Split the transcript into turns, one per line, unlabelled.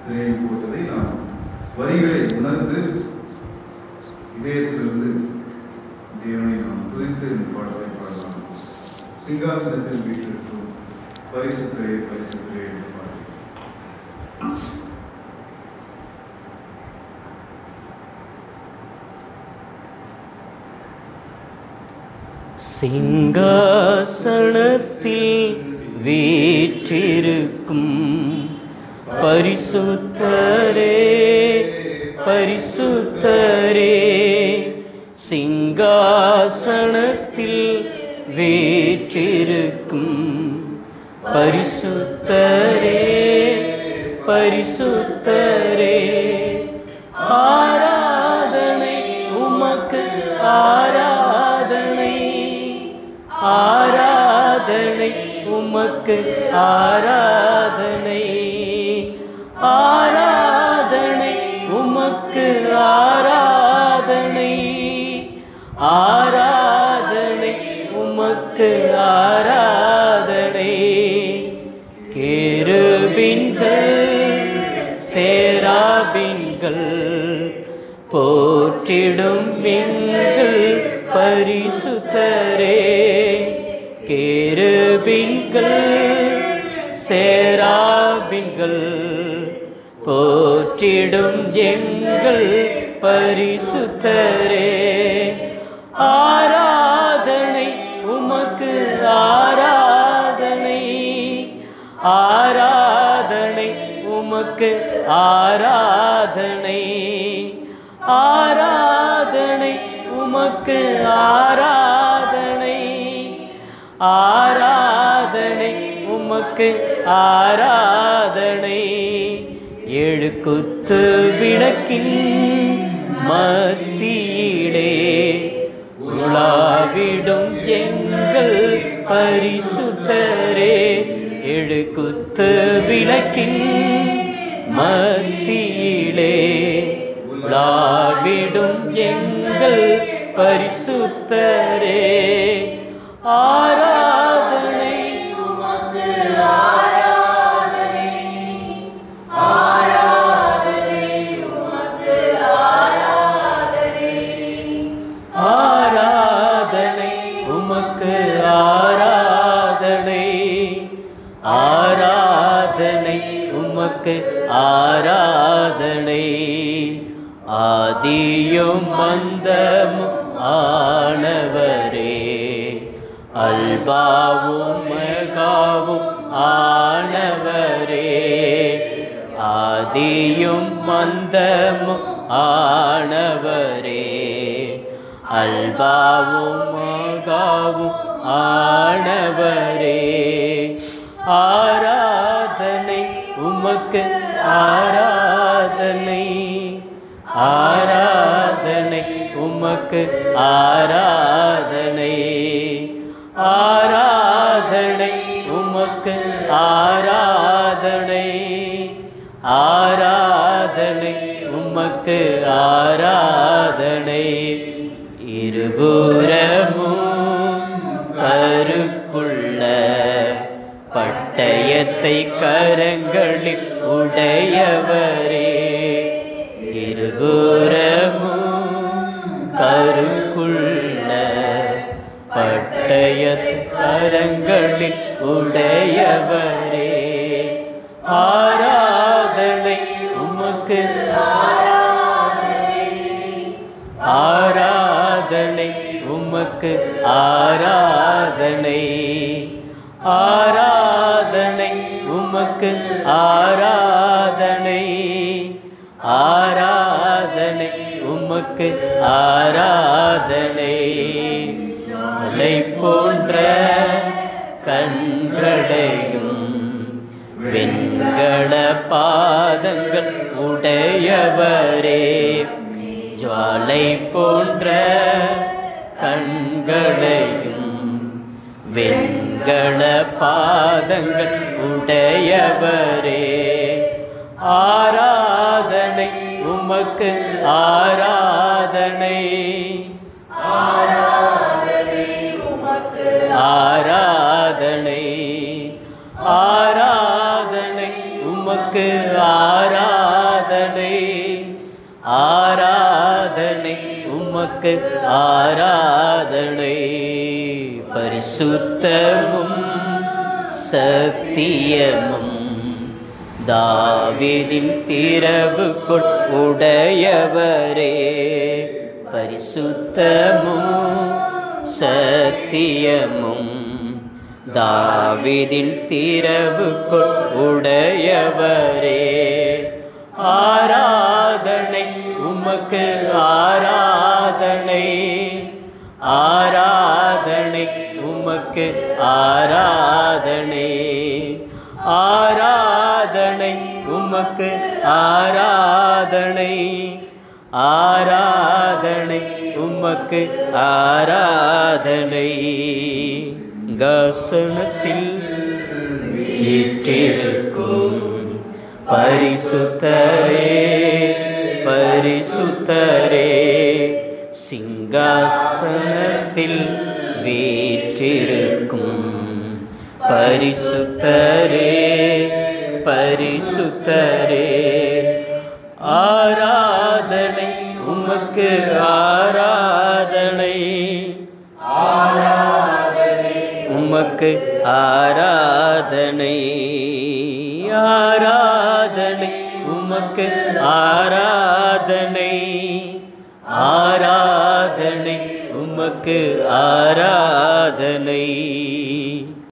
திரையை போட்டதை நாம் வரிகளை உணர்ந்து இதயத்திலிருந்து தேவனை நாம் துதித்து இந்த பாடலை பாடலாம் சிங்காசனத்தில் வீட்டிற்கும் பரிசுத்திரே பரிசுத்திரே என்று பாடலாம்
சிங்காசனத்தில் வீற்றிருக்கும் பரிசுத்தரே பரிசுத்தரே சிங்காசனத்தில் வீற்றிருக்கும் பரிசுத்தரே பரிசுத்தரே ஆராதனை உமக்கு ஆராதனை ஆராதனை உமக்கு ஆராதனை ஆராதனை உமக்கு ஆராதனை ஆராதனை உமக்கு ஆராதனை கேருபின்கள் சேராபின்கள் போற்றிடும் எங்கள் பரிசுத்தரே கேருபின்கள் சேராபின்கள் போற்றிடும் எங்கள் பரிசுத்தரே ஆராதனை உமக்கு ஆராதனை ஆராதனை உமக்கு ஆராதனை ஆராதனை உமக்கு ஆராதனை ஆராதனை உமக்கு ஆராதனை ஏழு குத்து விளக்கின் மத்தியிலே உலாவிடும் எங்கள் பரிசுத்தரே ஏழு குத்து விளக்கின் மத்தியிலே உலாவிடும் எங்கள் பரிசுத்தரே ஆராதனை உமக்கு ஆராதனை ஆராதனை உமக்கு ஆராதனை ஆராதனை உமக்கு ஆராதனை ஆராதனை உமக்கு ஆராதனை ஆதியும் மந்தமும் ஆனவரே அல்பாவும் மகாவும் ஆனவரே ஆதியும் மந்தமும் ஆனவரே அல்பாவும் மகாவும் ஆனவரே ஆராதனை உமக்கு ஆராதனை ஆராதனை உமக்கு ஆராதனை ஆராதனை உமக்கு ஆராதனை ஆராதனை உமக்கு ஆராதனை இருபுறமும் கருக்குள்ள பட்டயத்தை கரங்களில் உடையவரே இருபுறமும் கருக்குள்ள பட்டய கரங்களில் உடையவரே ஆராதனை உமக்கு ஆராதனை உமக்கு ஆராதனை ஆராதனை உமக்கு ஆராதனை ஆராதனை உமக்கு ஆராதனை மலை போன்ற கண்களையும் வெண்கல பாதங்கள் உடையவரே ஜுவாலை போன்ற கண்களையும் வெண்கல பாதங்கள் உடையவரே ஆராதனை உமக்கு ஆராதனை ஆராதனை ஆராதனை உமக்கு ஆராதனை ஆராதனை உமக்கு ஆராதனை பரிசுத்தமும் சத்தியமும் தாவீதின் திறவுக்குள் உடையவரே பரிசுத்தமும் சத்தியமும் தாவீதின் திறவுக்குள் உடையவரே ஆராதனை உமக்கு ஆராதனை ஆராதனை உமக்கு ஆராதனை ஆராதனை உமக்கு ஆராதனை ஆராதனை உமக்கு ஆராதனை கசனத்தில் வீற்றிருக்கும் பரிசுத்தரே பரிசுத்தரே சிங்காசனத்தில் வீற்றிருக்கும் பரிசுத்தரே பரிசுத்தரே ஆராதனை உமக்கு ஆராதனை உமக்கு ஆராதனை ஆராதனை உமக்கு ஆராதனை ஆராதனை உமக்கு ஆராதனை